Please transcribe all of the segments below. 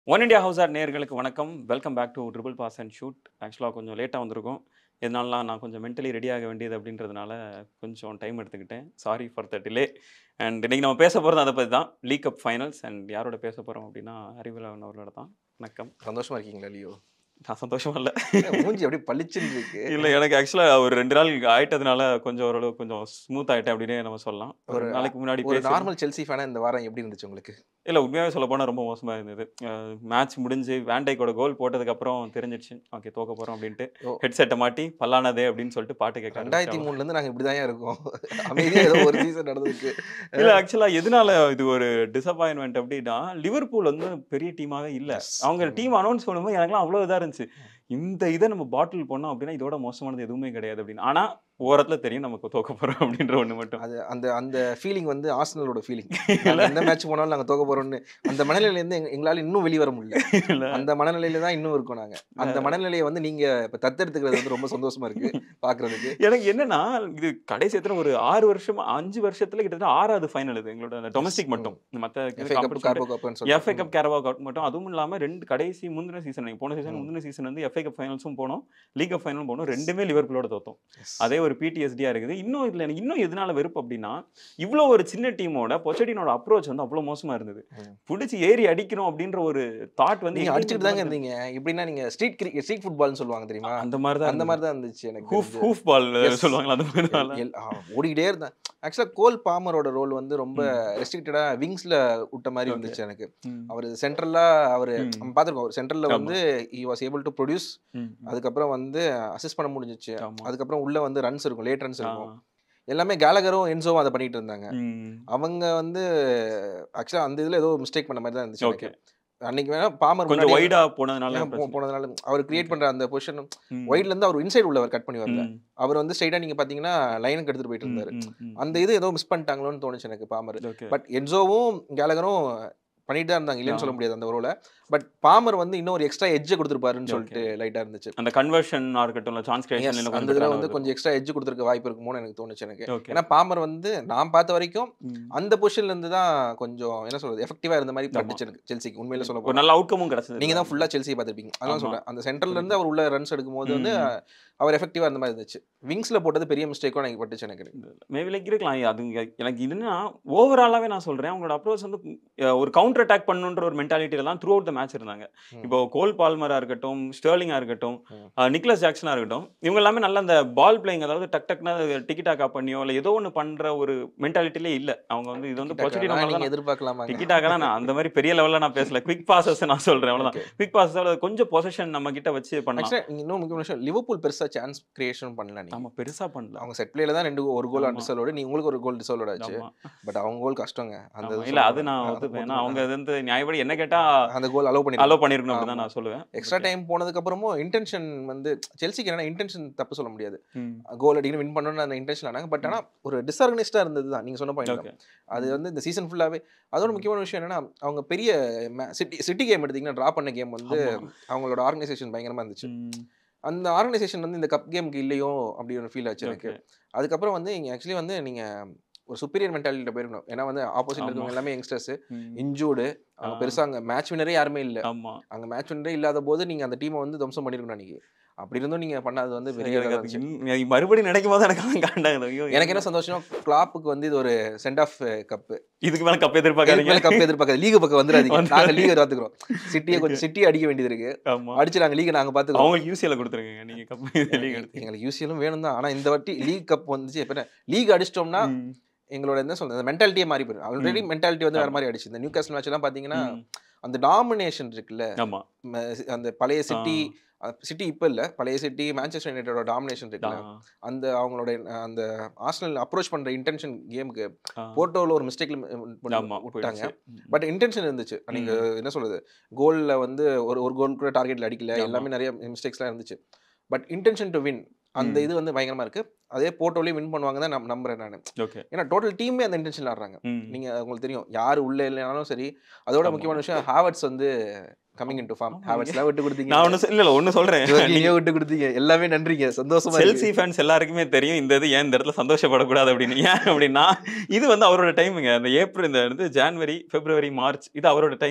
One India house ஆர் நேர்களுக்கு வணக்கம் welcome back to triple pass and shoot ஆக்சுவலாக கொஞ்சம் லேட்டாக வந்திருக்கும் இதனாலலாம் நான் கொஞ்சம் மென்டலி ரெடி ஆக வேண்டியது அப்படின்றதுனால கொஞ்சம் டைம் எடுத்துக்கிட்டேன் sorry for the delay and இன்னைக்கு நம்ம பேச போகிறது அதை பற்றி தான் லீக் அப் ஃபைனல்ஸ் அண்ட் யாரோட பேச போகிறோம் அப்படின்னா அறிவியலவன் அவர்களோட தான் வணக்கம் சந்தோஷமா இருக்கீங்களா லியோ நான் சந்தோஷமா இல்லை மூஞ்சி அப்படியே பளிச்சுன்னு இருக்கு இல்லை எனக்கு ஆக்சுவலாக ஒரு ரெண்டு நாள் ஆயிட்டதுனால கொஞ்சம் ஓரளவு கொஞ்சம் ஸ்மூத் ஆகிட்டேன் அப்படின்னே நம்ம சொல்லலாம் ஒரு ஒரு- நாளைக்கு முன்னாடி ஒரு பேசி நார்மல் செல்சி ஃபேனா இந்த வாரம் எப்படி இருந்துச்சு உங்களுக்கு இல்லை உண்மையாகவே சொல்ல போனால் ரொம்ப மோசமாக இருந்தது மேட்ச் முடிஞ்சு வேண்டைக்கோட கோல் போட்டதுக்கப்புறம் தெரிஞ்சிடுச்சு ஓகே தோக்க போகிறோம் அப்படின்ட்டு ஓ. ஹெட்செட்டை மாட்டி பல்லானதே அப்படின்னு சொல்லிட்டு பாட்டு கேட்க ரெண்டாயிரத்தி மூணுல இருந்து நாங்க இப்படிதான் இருக்கோம் அமைதியா ஏதோ ஒரு சீசன் நடந்திருக்கு இல்லை ஆக்சுவலாக எதனால இது ஒரு டிசப்பாயின்மெண்ட் அப்படின்னா லிவர்பூல் வந்து பெரிய டீமாவே இல்லை Yes. அவங்க டீம் அனௌன்ஸ் பண்ணும்போது எனக்குலாம் அவ்வளோ இதாக இருந்துச்சு இந்த இதை நம்ம பாட்டில் பண்ணோம் அப்படின்னா இதோட மோசமானது எதுவுமே கிடையாது அப்படின்னு ஆனால் ஓரத்துல தெரியும் நமக்கு தோக்க போகிறோம் அப்படின்ற ஒன்று மட்டும் அது அந்த அந்த ஃபீலிங் வந்து ஆர்சனலோட ஃபீலிங் எந்த மேட்ச் போனாலும் நாங்க தோக்க போறோம்னு அந்த மனநிலையில இருந்து எங்க- எங்களால இன்னும் வெளிய வர முடியல இல்லை அந்த மனநிலையில தான் இன்னும் இருக்கோம் நாங்க அந்த மனநிலையை வந்து நீங்க இப்ப தத்தெடுத்துக்கிறது வந்து ரொம்ப சந்தோஷமா இருக்கு பாக்குறதுக்கு எனக்கு என்னன்னா இது கடைசி எத்தனை ஒரு ஆறு வருஷமா அஞ்சு வருஷத்துல கிட்டத்தட்ட ஆறாவது ஃபைனல் இது எங்களோட அந்த டொமஸ்டிக் மட்டும் மற்ற எஃப்ஏ கப் கார்போ கப்னு எஃப்ஏ கப் கேரவா கப் மட்டும் அதுவும் இல்லாம ரெண்டு கடைசி முந்தின சீசன் போன சீசன் ம். முந்தின சீசன் வந்து எஃப்ஏ கப் ஃபைனல்ஸும் போனோம் லீக் கப் ஃபைனலும் போனோம் ரெண்டுமே லிவர்பூலோட தோத்தோம் அதே ஒரு பிடிஎஸ்டியா இருக்குது இன்னும் இதுல எனக்கு இன்னும் எதனால வெறுப்பு அப்படின்னா இவ்வளோ ஒரு சின்ன டீமோட பொச்சடினோட அப்ரோச் வந்து அவ்வளோ மோசமா இருந்தது ம். பிடிச்சி ஏறி அடிக்கணும் அப்படின்ற ஒரு தாட் வந்து நீங்க எங்கேயுமே அடிச்சுட்டு தாங்க இருந்தது. இருந்தீங்க எப்படின்னா நீங்க ஸ்ட்ரீட் கிரிக்கெட் ஸ்ட்ரீட் ஃபுட்பால்னு சொல்லுவாங்க தெரியுமா அந்த மாதிரி தான் அந்த மாதிரி தான் இருந்துச்சு எனக்கு ஹூஃப் தெரிஞ்சு. Hoof ball Yes. சொல்லுவாங்களா அந்த மாதிரி தான். எல்- ஆ, ஓடிக்கிட்டே இருந்தேன் ஆக்சுவலாக கோல் பாமரோட ரோல் வந்து ரொம்ப ரெஸ்ட்ரிக்டடா விங்ஸ்ல விட்ட மாதிரி Okay. இருந்துச்சு எனக்கு ம். அவர் சென்ட்ரலா அவர் ம். நம்ம பார்த்துருக்கோம் அவர் சென்ட்ரல்ல ஆமா. வந்து he was able to produce ம். அதுக்கப்புறம் வந்து அசிஸ்ட் பண்ண முடிஞ்சிச்சு ஆமா. அதுக்கப்புறம் உள்ள வந்து ரன்ஸ் இருக்கும் லேட் ரன்ஸ் ஆ. இருக்கும் எல்லாமே கேலகரும் என்சோவும் அதை பண்ணிட்டு இருந்தாங்க ம். அவங்க வந்து ஆக்சுவலா அந்த இதுல ஏதோ மிஸ்டேக் பண்ண மாதிரி தான் இருந்துச்சு ஓகே எனக்கு அன்னைக்கு வேணா பாமர் கொஞ்சம் முன்னாடி வைடா போனதுனால ஏன் போ- போனதுனால அவர் கிரியேட் பண்ற அந்த பொசிஷன் ம். ஒயிட்ல இருந்து அவர் இன்சைட் உள்ளவர் கட் பண்ணி வரல ம். அவர் வந்து ஸ்ட்ரைட்டா நீங்க பாத்தீங்கன்னா லைனுக்கு எடுத்துட்டு போயிட்டு இருந்தாரு ம், ம், ம். அந்த இது ஏதோ மிஸ் பண்ணிட்டாங்களோன்னு தோணுச்சு எனக்கு பாமர் ஓகே பட் என்சோவும் கேலகரும் பண்ணிட்டு தான் இருந்தாங்க இல்லைன்னு ஆ. சொல்ல முடியாது அந்த ரோல பட் பாமர் வந்து இன்னும் ஒரு எக்ஸ்ட்ரா எட்ஜ் கொடுத்துருப்பாருன்னு Okay. சொல்லிட்டு லைட்டா இருந்துச்சு அந்த கன்வர்ஷன் இருக்கட்டும் இல்ல சான்ஸ் Yes, கிரியேஷன் அந்த இதுல வந்து கொஞ்சம் எக்ஸ்ட்ரா எட்ஜ் கொடுத்துருக்க வாய்ப்பு இருக்குமோன்னு எனக்கு தோணுச்சு எனக்கு ஓகே ஏன்னா பாமர் வந்து நான் பார்த்த வரைக்கும் அந்த பொசிஷன்ல இருந்து தான் கொஞ்சம் என்ன சொல்றது எஃபெக்டிவா இருந்த மாதிரி ஆமா. பட்டுச்சு எனக்கு செல்சிக்கு உண்மையில சொல்ல ஒரு போனா நல்ல அவுட்கமும் கிடைச்சது நீங்க தான் ஃபுல்லா செல்சி பார்த்திருப்பீங்க அதான் ஆமா. சொல்றேன் அந்த சென்டர்ல இருந்து அவர் உள்ள ரன்ஸ் எடுக்கும்போது வந்து ம். அவர் எஃபெக்டிவா இருந்த மாதிரி இருந்துச்சு விங்ஸ்ல போட்டது பெரிய மிஸ்டேக்கும் எனக்கு பட்டுச்சு எனக்கு மேபி லைக் இருக்கலாம் அது இங்க- எனக்கு இதுன்னா ஓவராலாவே நான் சொல்றேன் அவங்களோட அப்ரோச் வந்து அஹ், ஒரு கவுண்டர் அட்டாக் பண்ணுன்ற ஒரு மென்டாலிட்டியில தான் த்ரூ அவுட் த மேட்ச் இருந்தாங்க ம். இப்போ கோல் பால்மரா இருக்கட்டும் ஸ்டர்லிங்கா இருக்கட்டும் ம். அஹ், நிக்லஸ் ஜாக்சனா இருக்கட்டும் இவங்க எல்லாமே நல்ல அந்த பால் பிளேயிங் அதாவது டக் டக்னா டிக்கிட்டாக்கா பண்ணியோ இல்ல ஏதோ ஒன்று பண்ற ஒரு மென்டாலிட்டிலே இல்ல அவங்க வந்து இது வந்து Tiki-taka பொச்சடி நீங்க எதிர்பார்க்கலாமா டிக்கிட்டாக்கா நான் அந்த மாதிரி பெரிய லெவல்ல நான் பேசல குவிக் பாசஸ் நான் சொல்றேன் அவ்வளவுதான் Okay. குவிக் பாசஸ் கொஞ்சம் பொசிஷன் நம்ம கிட்ட வச்சு பண்ணலாம் ஆக்சுவலா நீங்க இன்னும் முக்கியமான விஷயம் லிவர்பூல் பெருசா சான்ஸ் கிரியேஷன் பண்ணல நீங்க நம்ம பெருசா பண்ணல அவங்க செட் பிளேல தான் ரெண்டு ஒரு கோல் ஆமா. டிசோலோட நீ உங்களுக்கு ஒரு கோல் டிசோலோட ஆச்சு ஆமா. பட் அவங்க கோல் கஷ்டங்க அந்த ஆமா. இது இல்ல அது சொல்ல நான் போனா. ஒத்துப்பேன் அது ஏன்னா அவங்க இது வந்து நியாயப்படி என்ன கேட்டா அந்த கோல் அலோவ் பண்ணி அலோ பண்ணிருக்கணும் அப்படிதான் ஆமா. நான் சொல்லுவேன் எக்ஸ்ட்ரா Okay. டைம் போனதுக்கு அப்புறமும் இன்டென்ஷன் வந்து செல்சிக்கு என்ன இன்டென்ஷன் தப்பு சொல்ல முடியாது ம். கோல் அடிக்கணும் வின் பண்ணணும்னு அந்த இன்டென்ஷன் ஆனாங்க பட் ஆனா ஒரு டிஸ்ஆர்கனைஸ்டா இருந்தது தான் நீங்க சொன்ன பாயிண்ட் Okay. அது வந்து இந்த சீசன் ஃபுல்லாவே அதோட ம். முக்கியமான விஷயம் என்னன்னா அவங்க பெரிய சிட்டி சிட்டி கேம் எடுத்தீங்கன்னா டிரா பண்ண கேம் வந்து ஆமா. அவங்களோட ஆர்கனைசேஷன் பயங்கரமா இருந்துச்சு ம். அந்த ஆர்கனைசேஷன் வந்து இந்த கப் கேமுக்கு இல்லையோ அப்படி ஒரு ஃபீல் ஆச்சு எனக்கு Okay. அதுக்கப்புறம் வந்து இங்க ஆக்சுவலி வந்து நீங்க ஒரு சுப்பீரியர் மென்டாலிட்டியில் போயிருக்கணும் ஏன்னா வந்து ஆப்போசிட் ஆமா. இருக்கவங்க எல்லாமே யங்ஸ்டர்ஸ் ம். இன்ஜூர்டு அவங்க ஆ. பெருசா அங்க மேட்ச் வினரே யாருமே இல்ல ஆமா அங்க மேட்ச் வினரே இல்லாத போது நீங்க அந்த டீமை வந்து துவம்சம் பண்ணிருக்கணும் அன்னைக்கு அப்படி இருந்தும் நீங்க பண்ணாது வந்து பெரிய எனக்கு இதா அது இருந்துச்சு. இன்னும் எனக்கு மறுபடியும் நினைக்கும் போது எனக்கு அவன் காண்டாகுது ஐயோ எனக்கு என்ன சந்தோஷம் கிளாப்புக்கு வந்து இது ஒரு சென்ட் ஆஃப் கப் இதுக்கு மேல கப் எதிர்பார்க்காதீங்க கப் எதிர்பார்க்காது லீக் பக்கம் வந்துடாதீங்க வந்துடாதீங்க. நாங்க லீக் பாத்துக்கிறோம் சிட்டியை கொஞ்சம் சிட்டி அடிக்க வேண்டியது இருக்கு ஆமா அடிச்சு நாங்க லீக் நாங்க பாத்துக்கிறோம் அவங்களுக்கு யூசியில கொடுத்துருங்க நீங்க கப் வெளியே எடுத்து எங்களுக்கு யூசியலும் வேணும் தான் ஆனா இந்த வாட்டி லீக் கப் வந்துச்சு எப்ப லீக் அடிச்சிட்டோம்னா ம். எங்களோட என்ன சொல்றது மென்டாலிட்டியே மாறி போயிடும் ஆல்ரெடி மென்டாலிட்டி வந்து வேற ஆமா. மாதிரி ஆயிடுச்சு இந்த நியூ காஸ்ட் மேட்ச் எல்லாம் பாத்தீங்கன்னா ம். அந்த டாமினேஷன் இருக்குல்ல ஆமா ம- அந்த பழைய சிட்டி சிட்டி இப்ப இல்ல பழைய சிட்டி மான்செஸ்டர் யுனைட்டடோட டாமினேஷன் இருக்குல்ல ஆ. அந்த அவங்களோட அஹ், அந்த ஆர்சனல் அப்ரோச் பண்ற இன்டென்ஷன் கேமுக்கு ஆ. போட்டோல ஒரு மிஸ்டேக்ல ஆமா விட்டாங்க போயிடுச்சு. பட் இன்டென்ஷன் இருந்துச்சு நீங்க என்ன சொல்றது கோல்ல வந்து ஒரு ஒரு கோல் கூட டார்கெட்ல அடிக்கல ஆமா. எல்லாமே நிறைய மிஸ்டேக்ஸ்லாம் இருந்துச்சு பட் இன்டென்ஷன் டு வின் அந்த ம். இது வந்து பயங்கரமா இருக்கு அதே போட்டோலயும் வின் பண்ணுவாங்க தான் நான் நம்புறேன் நான் ஓகே ஏன்னா டோட்டல் டீமே அந்த இன்டென்ஷன் ஆடுறாங்க ம். நீங்க உங்களுக்கு தெரியும் யார் உள்ள இல்லைனாலும் சரி அதோட ஆமா. முக்கியமான விஷயம் ஹாவர்ட்ஸ் வந்து கமிங் இன் டு ஃபார்ம் ஆமா. ஹாவர்ட்ஸ்லாம் விட்டு கொடுத்தீங்க நான் ஒண்ணு சொ- இல்ல இல்ல ஒண்ணு சொல்றேன் ஜோர்கினியோ விட்டு கொடுத்தீங்க எல்லாமே நன்றிங்க சந்தோஷமா இருக்கு. செல்சி ஃபேன்ஸ் எல்லாருக்குமே தெரியும் இந்த இது ஏன் இந்த இடத்துல சந்தோஷப்படக்கூடாது அப்படின்னு ஏன் அப்படின்னா இது வந்து அவரோட டைமுங்க அந்த ஏப்ரல் இந்த வந்து ஜான்வரி பிப்ரவரி மார்ச் இது அவரோட டைம்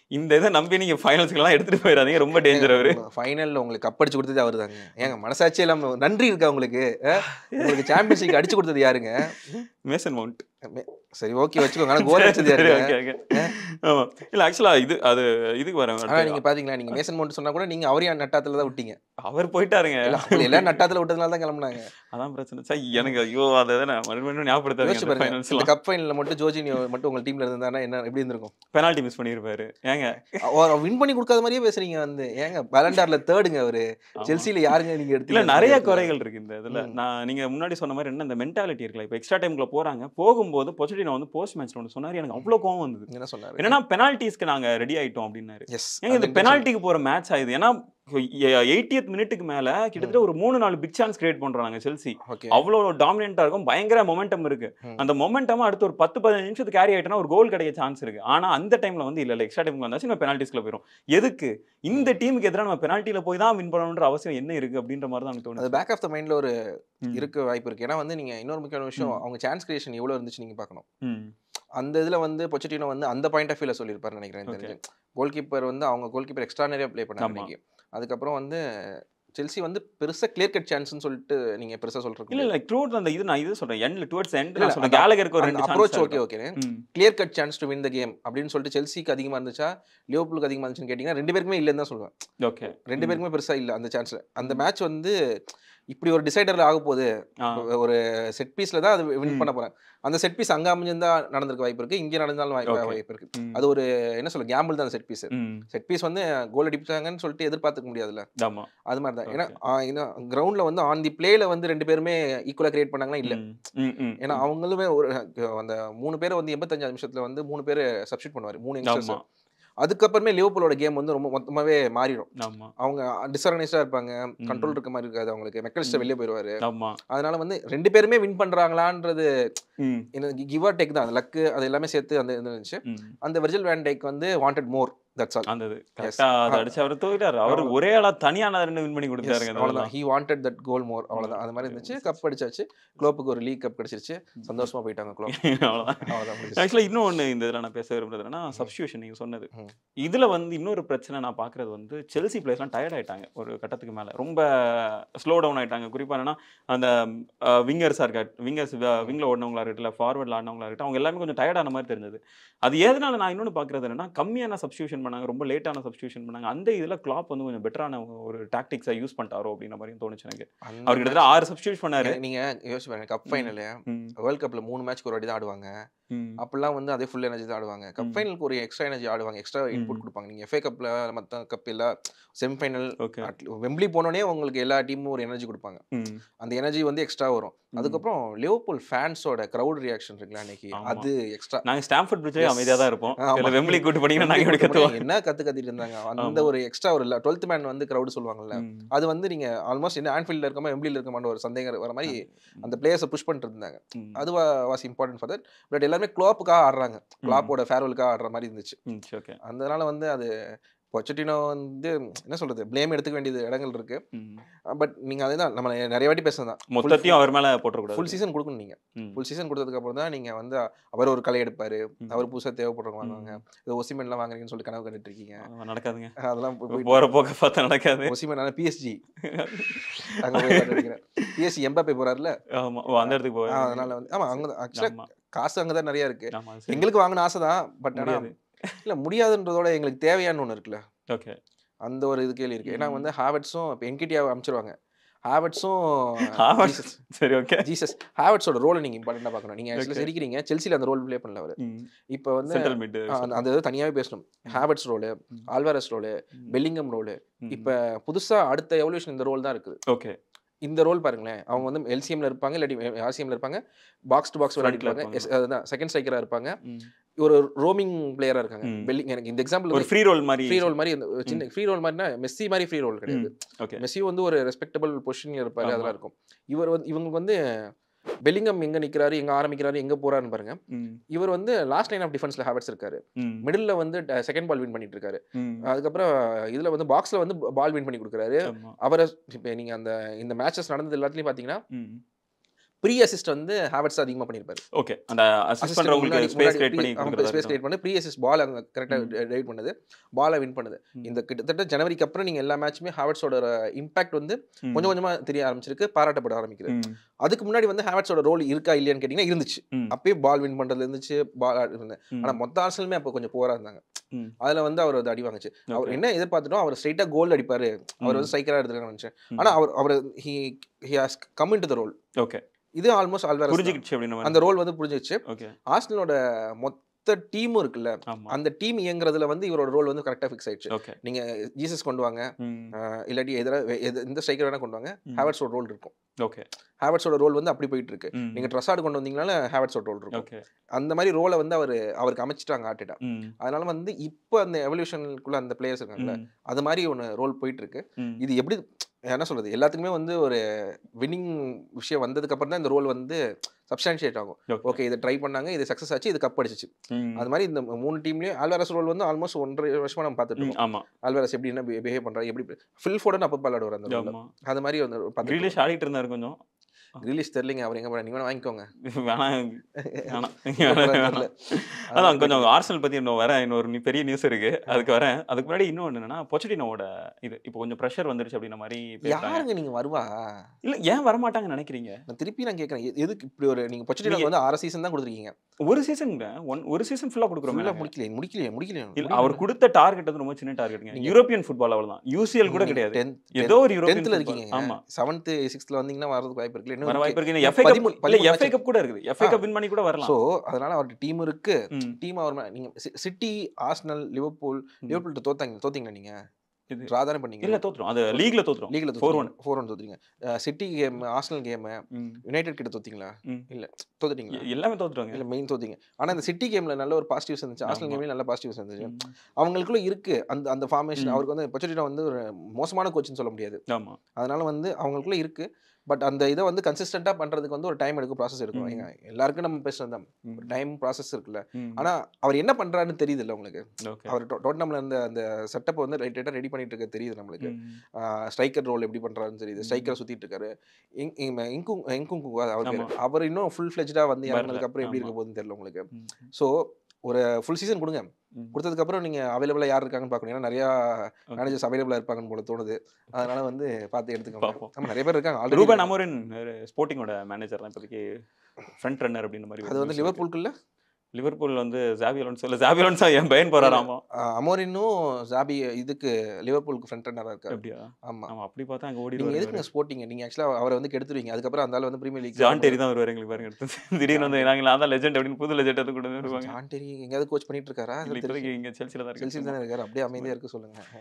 இந்த இதை நம்பி நீங்க ஃபைனல்ஸ்க்குலாம் எடுத்துட்டு போயிடாதீங்க ரொம்ப டேஞ்சர் அவரு ஃபைனல்ல உங்களுக்கு கப் அடிச்சு கொடுத்தது அவர் தாங்க ஏங்க மனசாட்சியே இல்லாம நன்றி இருக்கா உங்களுக்கு அஹ்? உங்களுக்கு சாம்பியன்ஸ் லீக் அடிச்சு கொடுத்தது யாருங்க மேசன் மவுண்ட் சரி ஓகே வச்சுக்கோங்க ஆனா கோல் அடிச்சது சரி, யாருங்க okay, okay. ஆமா இல்ல ஆக்சுவலா இது அது இதுக்கு வரேன் ஆனா நீங்க பாத்தீங்களா நீங்க மேசன் மவுண்ட் சொன்னா கூட நீங்க அவரையும் நட்டாத்துல தான் விட்டீங்க அவர் போயிட்டாருங்க இல்ல, அவங்க எல்லாம் நட்டாத்துல விட்டதுனால தான் கிளம்புனாங்க அதான் பிரச்சனை சார் எனக்கு ஐயோ அதை நான் மறுபடியும் யோசிச்சு ஞாபகப்படுத்தாதீங்க பாருங்க இந்த ஃபைனல்ஸ்லாம் கப் ஃபைனல்ல மட்டும் ஜோஜினியோ மட்டும் உங்க டீம்ல இருந்தானா என்ன எப்படி இருந்திருக்கும் பெனால்ட்டி மிஸ் பண்ணியிருப்பாரு ஏங்க வின் பண்ணி கொடுக்காத மாதிரியே பேசுறீங்க வந்து ஏங்க பலண்டார்ல தேர்டுங்க அவரு ஆமா. செல்சில யாருங்க நீங்க இல்ல எடுத்தீங்க நிறைய குறைகள் இருக்கு இந்த இதுல ம். நான் நீங்க முன்னாடி சொன்ன மாதிரி என்ன இந்த மென்டாலிட்டி இருக்குல்ல இப்போ எக்ஸ்ட்ரா டைம்குள்ள போறாங்க போகும்போது பொச்சடினோ வந்து போஸ்ட் மேட்ச்ல ஒன்று சொன்னாரு எனக்கு அவ்வளவு கோவம் வந்தது என்ன சொன்னாரு என்னன்னா பெனால்ட்டிஸ்க்கு நாங்க ரெடி ஆயிட்டோம் அப்படின்னாரு எஸ் ஏங்க இந்த பெனால்ட்டிக்கு போற மேட்ச் ஆகுது ஏன்னா எயிட்டியத் மினிட்டுக்கு மேல கிட்டத்தட்ட ஒரு மூணு நாலு பிக் சான்ஸ் கிரியேட் பண்றாங்க செல்சி ஓகே அவ்வளோ டாமினண்டா இருக்கும் பயங்கர மொமெண்டம் இருக்கு ம். அந்த மொமெண்டம் அடுத்து ஒரு பத்து பதினஞ்சு நிமிஷத்துக்கு கேரி ஆயிட்டனா ஒரு கோல் கிடைக்க சான்ஸ் இருக்கு ஆனா அந்த டைம்ல வந்து இல்ல இல்ல எக்ஸ்ட்ரா டைம்க்கு வந்தாச்சு நம்ம பெனால்ட்டிஸ்ல போயிடும் எதுக்கு இந்த டீமுக்கு எதிராக நம்ம பெனால்ட்டில போய் தான் வின் பண்ணணுன்ற அவசியம் என்ன இருக்கு அப்படின்ற மாதிரி தான் எனக்கு அது தோணுது பேக் ஆஃப் த மைண்ட்ல ஒரு ம். இருக்க வாய்ப்பு இருக்கு ஏன்னா வந்து நீங்க இன்னொரு முக்கியமான விஷயம் ம். அவங்க சான்ஸ் கிரியேஷன் எவ்வளவு இருந்துச்சு நீங்க பார்க்கணும் ம். அந்த இதுல வந்து பொச்சட்டினோ வந்து அந்த பாயிண்ட் ஆஃப் வியூல சொல்லியிருப்பாரு நினைக்கிறேன் எனக்கு Okay. தெரிஞ்சு கோல் கீப்பர் வந்து அவங்க கோல் கீப்பர் எக்ஸ்ட்ரானரியா ப்ளே பண்ணாங்க ஆமா. இன்னைக்கு அதுக்கப்புறம் வந்து செல்சி வந்து பெருசா கிளியர் கட் சான்ஸ்னு சொல்லிட்டு நீங்க பெருசா இல்ல சொல்றீங்க இல்ல த்ரூட் அந்த இது நான் இது சொல்றேன் எண்ட்ல டுவர்ட்ஸ் எண்ட் இல்ல, நான் சொல்றேன் அந்த- கேலகருக்கு ஒரு அந்த ரெண்டு அப்ரோச் சான்ஸ் ஓகே ஓகே ம் clear cut chance to win the game அப்படின்னு சொல்லிட்டு செல்சிக்கு அதிகமா இருந்துச்சா லியோபுலுக்கு அதிகமா இருந்துச்சுன்னு கேட்டீங்கன்னா ரெண்டு பேருக்குமே இல்லைன்னு தான் சொல்லுவேன் ஓகே ரெண்டு பேருக்குமே பெருசா இல்ல அந்த சான்ஸ்ல அந்த மேட்ச் வந்து இப்படி ஒரு டிசைடர்ல ஆக போகுது ஒரு செட் பீஸ்ல தான் அது வின் ம். பண்ண போறேன் அந்த செட் பீஸ் அங்க அமைஞ்சிருந்தா நடந்திருக்க வாய்ப்பு இருக்கு இங்க நடந்தாலும் வாய்ப்பு Okay. வாய்ப்பு இருக்கு அது ஒரு என்ன சொல்ல கேம்பிள் தான் செட் பீஸ் செட் பீஸ் வந்து கோல் அடிப்பாங்கன்னு சொல்லிட்டு எதிர்பார்த்துக்க முடியாதுல்ல ஆமா அது மாதிரி தான் ஏன்னா கிரவுண்ட்ல வந்து ஆன் தி பிளேல வந்து ரெண்டு பேருமே ஈக்குவலா கிரியேட் பண்ணாங்கன்னா இல்ல ம், ம், ம், ஏன்னா ம். அவங்களுமே ஒரு அந்த மூணு பேரை வந்து எண்பத்தஞ்சாவது நிமிஷத்துல வந்து மூணு பேர் சப்ஸ்டியூட் பண்ணுவாரு மூணு யங்ஸ்டர்ஸ் ஆமா அதுக்கப்புறமே லியோபோலோட கேம் வந்து ரொம்ப மொத்தமாவே மாறிடும் ஆமா அவங்க டிஸ்ஆர்கனைஸ்டா இருப்பாங்க கண்ட்ரோல் இருக்க மாதிரி இருக்காது அவங்களுக்கு மெக்கலிஸ்ட ம். வெளியே போயிடுவாரு ஆமா அதனால வந்து ரெண்டு பேருமே வின் பண்றாங்களான்றது ம், எனக்கு கிவ் ஆர் டேக் தான் அந்த லக்கு அது எல்லாமே சேர்த்து அந்த இது இருந்துச்சு ம். அந்த வெர்ஜில் வேன் டேக் வந்து வாண்டட் மோர் தட்ஸ் ஆல் அந்த இது கரெக்டா அதை அடிச்சு அவர் தூக்கிட்டாரு அவர் அவ்வளவு. ஒரே ஆளா தனியா நான் ரெண்டு வின் பண்ணி கொடுத்தாருங்க அவ்வளவுதான் அதெல்லாம் he wanted that goal more அவ்வளவுதான் அது மாதிரி Okay, இருந்துச்சு okay. கப் அடிச்சாச்சு குளோப்புக்கு ஒரு லீக் கப் கிடைச்சிருச்சு சந்தோஷமா போயிட்டாங்க குளோப் அவ்வளவுதான் அவ்வளவுதான் முடிஞ்சுச்சு. ஆக்சுவலா இன்னொன்னு இந்த இதுல நான் பேச விரும்புறது என்னன்னா சப்ஸ்டியூஷன் நீங்க சொன்னது ம். இதுல வந்து இன்னொரு பிரச்சனை நான் பாக்குறது வந்து செல்சி பிளேயர்ஸ்லாம் டயர்ட் ஆயிட்டாங்க ஒரு கட்டத்துக்கு மேல ரொம்ப ஸ்லோ டவுன் ஆயிட்டாங்க குறிப்பா என்னன்னா அந்த விங்கர்ஸா இருக்கா விங்கர்ஸ் விங்ல ஓடினவங்களா இருக்கட்டும் ஃபார்வர்ட்ல ஆடினவங்களா இருக்கட்டும் அவங்க எல்லாமே கொஞ்சம் டயர்டான மாதிரி தெரிஞ்சது அது எதனால நான் இன்னொன்னு பாக்குறது என்னன்னா கம்மியான சப்ஸ்டியூஷன் பண்ணாங்க ரொம்ப லேட்டான சப்ஸ்டியூஷன் பண்ணாங்க அந்த இதுல கிளாப் வந்து கொஞ்சம் பெட்டரான ஒரு டாக்டிக்ஸா யூஸ் பண்ணிட்டாரோ அப்படின்ற மாதிரியும் தோணுச்சு எனக்கு அந்த அவர் கிட்டத்தட்ட ஆறு சப்ஸ்டியூட் பண்ணாரு match- நீங்க யோசிச்சு பாருங்க கப் ம். ஃபைனல் ம், வேர்ல்ட் கப்ல மூணு மேட்ச்க்கு ஒரு வாட்டி தான் ஆடுவாங்க ம், அப்பெல்லாம் வந்து அதே ஃபுல் எனர்ஜி தான் ஆடுவாங்க கப் ம். ஃபைனலுக்கு ஒரு எக்ஸ்ட்ரா எனர்ஜி ஆடுவாங்க எக்ஸ்ட்ரா இன்புட் ம். கொடுப்பாங்க நீங்க எஃப்ஏ கப்ல மத்த கப் இல்ல செமிஃபைனல் ஓகே வெம்ப்ளி போனோடனே உங்களுக்கு எல்லா டீமும் ஒரு எனர்ஜி கொடுப்பாங்க ம், அந்த எனர்ஜி வந்து எக்ஸ்ட்ரா வரும் ம். அதுக்கப்புறம் லியோபோல் ஃபேன்ஸோட கிரவுட் ரியாக்ஷன் இருக்குல்ல அன்னைக்கு ஆமா. அது எக்ஸ்ட்ரா நாங்க ஸ்டாம்ஃபோர்ட் பிரிட்ஜே Yes. அமைதியா தான் இருப்போம் ஆமா. இதுல வெம்பிளி கூட்டு பண்ணீங்கன்னா நாங்க எப்படி கத்துவோம் என்ன கத்து கத்திட்டு இருந்தாங்க அந்த ஆமா. ஒரு எக்ஸ்ட்ரா ஒரு டுவெல்த் மேன் வந்து கிரவுட் சொல்லுவாங்கல்ல ம். அது வந்து நீங்க ஆல்மோஸ்ட் என்ன ஆன்ஃபீல்ட்ல இருக்கமா வெம்ப்ளில இருக்கமான்னு ஒரு சந்தேகம் வர மாதிரி ம். அந்த பிளேயர்ஸை புஷ் பண்ணிட்டு இருந்தாங்க ம். அது was important for that but எல்லாருமே க்ளோப்புக்காக ஆடுறாங்க க்ளாப்போட ஃபேர்வெலுக்காக ஆடுற மாதிரி இருந்துச்சு ம், சரி, okay. அதனால வந்து அது பொச்சட்டினோ வந்து என்ன சொல்றது ப்ளேம் எடுத்துக்க வேண்டியது இடங்கள் இருக்கு ம். பட் நீங்க அதேதான் நம்ம நிறைய வாட்டி பேசுனதான் மொத்தத்தையும் அவர் மேல போட்டுறக்கூடாது ஃபுல் சீசன் கொடுக்கணும் நீங்க ம். ஃபுல் சீசன் கொடுத்ததுக்கு அப்புறம் தான் நீங்க வந்து அவர் ஒரு களை எடுப்பாரு ம். அவர் புதுசா தேவைப்படுறவங்க ம். வாங்குவாங்க இது ஒசிமென்லாம் வாங்குறீங்கன்னு சொல்லிட்டு கனவு கண்டுட்டு இருக்கீங்க ஆ, நடக்காதுங்க அதெல்லாம் போய் போயிட்டு போற போக்க பார்த்தா நடக்காது ஒசிமென் பிஎஸ்ஜி அங்க போய் நினைக்கிறேன் பிஎஸ்சி எம்பாப்பே போறாருல ஆமா ஓ, அந்த இடத்துக்கு ஆ, போவேன் அதனால வந்து ஆமா அங்க ஆக்சுவலா ஆமா காசு அங்கதான் நிறைய இருக்கு ஆமா சரி. எங்களுக்கு வாங்கின ஆசை தான் பட் ஆனா முடியாது இல்ல முடியாதுன்றதோட எங்களுக்கு தேவையான ஒண்ணு இருக்குல்ல ஓகே அந்த ஒரு இது கேள்வி இருக்கு ஏன்னா ம். வந்து ஹாவர்ட்ஸும் இப்போ என்கிட்டயாவை அமைச்சிருவாங்க ஹாவர்ட்ஸும் Havertz. சரி ஓகே ஜீசஸ் ஹாவர்ட்ஸோட ரோலை நீங்க இம்பார்ட்டண்டா பார்க்கணும் நீங்க ஆக்சுவலி Okay. சிரிக்கிறீங்க செல்சில அந்த ரோல் ப்ளே பண்ணல அவர் இப்போ வந்து சென்ட்ரல் மிட் ஆ, அந்த- அந்த இது தனியாவே பேசணும் ஹாவர்ட்ஸ் ரோலு ம். ஆல்வாரஸ் ரோலு பெல்லிங்கம் ரோலு இப்போ புதுசா அடுத்த எவல்யூஷன் இந்த ரோல் தான் இருக்குது ஓகே இந்த ரோல் பாருங்களேன் அவங்க வந்து எல்சிஎம்ல இருப்பாங்க இல்லாட்டி ஆர்சிஎம்ல இருப்பாங்க பாக்ஸ் டு பாக்ஸ் Frontல விளையாடிப்பாங்க இருப்பாங்க. Yes, அதுதான் செகண்ட் ஸ்ட்ரைக்கரா இருப்பாங்க ஒரு ரோமிங் பிளேயரா இருக்காங்க ம். பெல்லிங் எனக்கு இந்த எக்ஸாம்பிள் ஒரு ஃப்ரீ ரோல் மாதிரி ஃப்ரீ ரோல் மாதிரி இந்த ஒரு சின்ன ஃப்ரீ ரோல் மாதிரினா மெஸ்ஸி மாதிரி ஃப்ரீ ரோல் கிடையாது ஓகே மெஸ்ஸி வந்து ஒரு ரெஸ்பெக்டபிள் பொசிஷன்ல இருப்பாரு ஆமா. அதெல்லாம் இருக்கும் இவர் வந்து இவங்களுக்கு வந்து பெல்லிங்கம் எங்க நிக்கிறாரு எங்க ஆரம்பிக்கிறாரு எங்க போறாருன்னு பாருங்க இவர் வந்து லாஸ்ட் லைன் ஆஃப் டிஃபென்ஸ்ல ஹாவர்ட்ஸ் இருக்காரு மிடில்ல வந்து செகண்ட் பால் வின் பண்ணிட்டு இருக்காரு அதுக்கப்புறம் இதுல வந்து பாக்ஸ்ல வந்து பால் வின் பண்ணி கொடுக்குறாரு அவரை இப்போ நீங்க அந்த இந்த மேட்சஸ் நடந்தது எல்லாத்துலயும் பாத்தீங்கன்னா ப்ரீ அசிஸ்ட் வந்து ஹேவர்ட்ஸ் அதிகமாக பண்ணியிருப்பாரு ஓகே அந்த அசிஸ்ட் Assist பண்றவங்களுக்கு முன்னாடி- ஸ்பேஸ் முன்னாடி கிரியேட் பண்ணி pre- ஆமா, கொடுக்குறதா space create பண்ணி ப்ரீ அசிஸ்ட் பால் அங்கே கரெக்டாக ரைட் பண்ணுது பாலை வின் பண்ணுது ம். இந்த கிட்டத்தட்ட ஜனவரிக்கு அப்புறம் நீங்கள் எல்லா மேட்சுமே ஹேவர்ட்ஸோட இம்பாக்ட் வந்து ம். கொஞ்சம் கொஞ்சமாக தெரிய ஆரம்பிச்சிருக்கு பாராட்டப்பட ஆரம்பிக்குது ம். அதுக்கு முன்னாடி வந்து ஹேவர்ட்ஸோட ரோல் இருக்கா இல்லையான்னு கேட்டிங்கன்னா இருந்துச்சு ம். அப்பயே பால் வின் பண்ணுறதுல இருந்துச்சு பால் இருந்தது ம். ஆனால் மொத்த ஆர்சலுமே அப்போ கொஞ்சம் போரா இருந்தாங்க ம். அதில் வந்து அவர் வந்து அடி வாங்குச்சு அவர் Okay. என்ன எதிர்பார்த்துட்டோம் அவர் ஸ்ட்ரைட்டாக கோல் அடிப்பாரு அவர் ம். வந்து ஸ்ட்ரைக்கராக எடுத்துருக்கான்னு நினச்சேன் ம். ஆனால் அவர் அவர் he he has come in to the role okay இது ஆல்மோஸ்ட் ஆல்வேர் புரிஞ்சுக்கிடுச்சு அப்படின்னு அந்த ரோல் வந்து புரிஞ்சிச்சு ஓகே ஆர்சனலோட மொத்த டீமும் இருக்குல்ல ஆமா அந்த டீம் இயங்குறதுல வந்து இவரோட ரோல் வந்து கரெக்டாக ஃபிக்ஸ் ஆயிடுச்சு ஓகே நீங்க ஜீசஸ் கொண்டு வாங்க ம். அஹ் இல்லாட்டி எதிராக எந்த ஸ்ட்ரைக்கர் வேணா கொண்டு வாங்க ம். ஹேவர்ட்ஸோட ரோல் இருக்கும் ஓகே ஹேவர்ட்ஸோட ரோல் வந்து அப்படி போயிட்டு இருக்கு ம். நீங்க ட்ரஸாடு கொண்டு வந்தீங்கனால ஹேவர்ட்ஸோட ரோல் இருக்கும் ஓகே அந்த மாதிரி ரோலை வந்து அவர் அவருக்கு அமைச்சிட்டாங்க ஆர்டேட்டா ம். அதனால வந்து இப்போ அந்த எவல்யூஷனுக்குள்ள அந்த பிளேயர்ஸ் இருக்காங்கல்ல ம். அது மாதிரி ஒன்று ரோல் போயிட்டு இருக்கு ம். இது எப்படி என்ன சொல்றது எல்லாத்துக்குமே வந்து ஒரு வின்னிங் விஷயம் வந்ததுக்கு அப்புறம் தான் இந்த ரோல் வந்து சப்ஸ்டான்ஷியேட் ஆகும் ஓகே ஓகே இதை ட்ரை பண்ணாங்க இது சக்ஸஸ் ஆச்சு இது கப் அடிச்சிச்சு ம். அது மாதிரி இந்த மூணு டீம்லயும் ஆல்வாரஸ் ரோல் வந்து ஆல்மோஸ்ட் ஒன்றரை வருஷமா நம்ம பார்த்துட்டு ம். இருக்கோம் ஆமா ஆல்வாரஸ் எப்படி என்ன பிஹேவ் பண்றாரு எப்படி ஃபில் ஃபோர்டன் அப்பப்போ விளையாடுவார் அந்த ரோல் ஆமா அது மாதிரி வந்து பார்த்துட்டு கிரீலிஷ் ஆடிட்டு இருந்தாரு கொஞ்சம் கிரிலிஷ் தெரியலங்க அவர் எங்க போறாரு? நீங்க வேணா வாங்கிக்கோங்க வேணாம் வேணாம் தெரியல. வேணாம் அதான் கொஞ்சம் ஆர்சனல் பத்தி இன்னும் வரேன் இன்னொரு நி- பெரிய நியூஸ் இருக்கு அதுக்கு வரேன் அதுக்கு முன்னாடி இன்னொன்று என்னன்னா பொச்சடினோட இது இப்போ கொஞ்சம் ப்ரெஷர் வந்துருச்சு அப்படின்ற மாதிரி பேசுறாங்க யாருங்க நீங்க வருவா இல்ல ஏன் வரமாட்டாங்கன்னு நினைக்கிறீங்க நான் திருப்பி நான் கேட்கறேன் எ- எதுக்கு இப்படி ஒரு நீங்க பொச்சடினோ வந்து ஆறு சீசன் தான் கொடுத்துருக்கீங்க ஒரு சீசன் ஒன் ஒரு சீசன் ஃபுல்லா கொடுக்குறோம் ஃபுல்லா முடிக்கலையே முடிக்கலையே முடிக்கலையே இல்ல அவர் கொடுத்த டார்கெட் வந்து ரொம்ப சின்ன டார்கெட்டுங்க நீங்க- யூரோப்பியன் ஃபுட்பால் அவ்வளவுதான் யூசிஎல் கூட கிடையாது ஏதோ ஒரு யூரோப்பியன் டென்த்ல football. இருக்கீங்க ஆமா செவன்த் சிக்ஸ்த்ல வந்தீங்கன்னா வரதுக்கு வாய்ப்பு இருக்குல்ல வர வாய்ப்பு இருக்கு இன்னும் எஃப்ஐ கப் பதிமூணு- இல்ல பதிமூணு எஃப்ஐ match கப் கூட இருக்குது எஃப்ஐ ஆ. கப் வின் பண்ணி கூட வரலாம் ஸோ அதனால அவர்கிட்ட டீம் இருக்கு ம். டீம் அவர் மே- நீங்க சி- சிட்டி ஆர்சனல் லிவர்பூல் ம். லிவர்பூல் தோத்தாங்க தோத்தீங்களா நீங்க இது ட்ரா தானே பண்ணீங்க இல்ல தோத்துரும் அது லீக்ல தோத்துரும் லீக்ல four four one one four one தோத்துறீங்க சிட்டி கேம் ஆர்சனல் கேம் ம். யுனைடெட் கிட்ட தோத்தீங்களா ம். இல்ல தோத்துட்டீங்களா எ- எல்லாமே தோத்துருவாங்க இல்ல மெயின் தோத்தீங்க ஆனா இந்த சிட்டி கேம்ல நல்ல ஒரு பாசிட்டிவ்ஸ் இருந்துச்சு ஆர்சனல் ஆமா. கேம்லயும் நல்ல பாசிட்டிவ்ஸ் இருந்துச்சு ம். அவங்களுக்குள்ள இருக்கு அந்த அந்த ஃபார்மேஷன் ம். அவருக்கு வந்து பொச்சடினோ வந்து ஒரு மோசமான கோச்னு சொல்ல முடியாது ஆமா அதனால வந்து அவங்களுக்குள்ள இருக்கு பட் அந்த இதை வந்து கன்சிஸ்டண்டா பண்றதுக்கு வந்து ஒரு டைம் எடுக்கும் ப்ராசஸ் இருக்கும் ம். ஏங்க, எல்லாருக்கும் நம்ம பேசுறது தான் ம். டைம் ப்ராசஸ் இருக்குல்ல ம். ஆனா அவர் என்ன பண்றாருன்னு தெரியுது இல்ல உங்களுக்கு ஓகே அவர் டோட்டனம்ல இருந்த அந்த செட்டப் வந்து ரைட்டா ரெடி பண்ணிட்டு இருக்க தெரியுது நம்மளுக்கு ம். ஸ்ட்ரைக்கர் ரோல் எப்படி பண்றாருன்னு தெரியுது ம். ஸ்ட்ரைக்கரை சுத்திட்டு இருக்காரு இங்- இங்க- இங்கும் இங்கும் அவர் பேரு. ஆமா. அவர் இன்னும் ஃபுல் ஃபிளெஜ்டா வந்து வரல. இறங்கினதுக்கு அப்புறம் எப்படி ஆமா. இருக்க போகுதுன்னு தெரியல உங்களுக்கு ம். ஸோ ஒரு ஃபுல் சீசன் கொடுங்க ம். கொடுத்ததுக்கு அப்புறம் நீங்க அவைலபிளா யார் இருக்காங்கன்னு பார்க்கணும் ஏன்னா நிறைய Okay. மேனேஜர்ஸ் அவைலபிளா இருப்பாங்கன்னு போல தோணுது அதனால வந்து பார்த்து எடுத்துக்கோங்க பார்ப்போம். ஆமா நிறைய பேர் இருக்காங்க ரூபன் ஆல்ரெடி அமோரின் ஸ்போர்ட்டிங்கோட மேனேஜர் தான் இப்போதைக்கு ஃப்ரண்ட் ரன்னர் அப்படின்ற மாதிரி ஒரு அது வந்து news இருக்கு. லிவர்பூல்குள்ள லிவர்பூல் வந்து ஜாவி அலோன்சோ இல்ல ஜாவி அலோன்சோ என் பையன் போறாராமா அமோரினும் ஜாபி இதுக்கு லிவர்பூலுக்கு ஃப்ரண்ட் ரன்னரா இருக்காரு அப்படியா ஆமா ஆமா அப்படி பார்த்தா அங்க நீங்க ஓடி எதுக்குங்க ஸ்போர்ட்டிங்க நீங்க ஆக்சுவலா அவரை வந்து கெடுத்துருவீங்க அதுக்கப்புறம் அந்த ஆள் வந்து பிரீமியர் லீக் ஜான் டெரி தான் வருவார் எங்களுக்கு பாருங்க அடுத்து திடீர்னு வந்து நாங்கள் நான் தான் லெஜெண்ட் அப்படின்னு புது லெஜெண்ட் வந்து கொண்டு வந்து வருவாங்க ஜான் டெரி எங்கேயாவது கோச் பண்ணிட்டு இருக்காரா இல்ல, இப்போதைக்கு இங்க செல்சியில் தான் இருக்கு செல்சி தானே இருக்காரு அப்படியே அமைதியா இருக்க சொல்லுங்க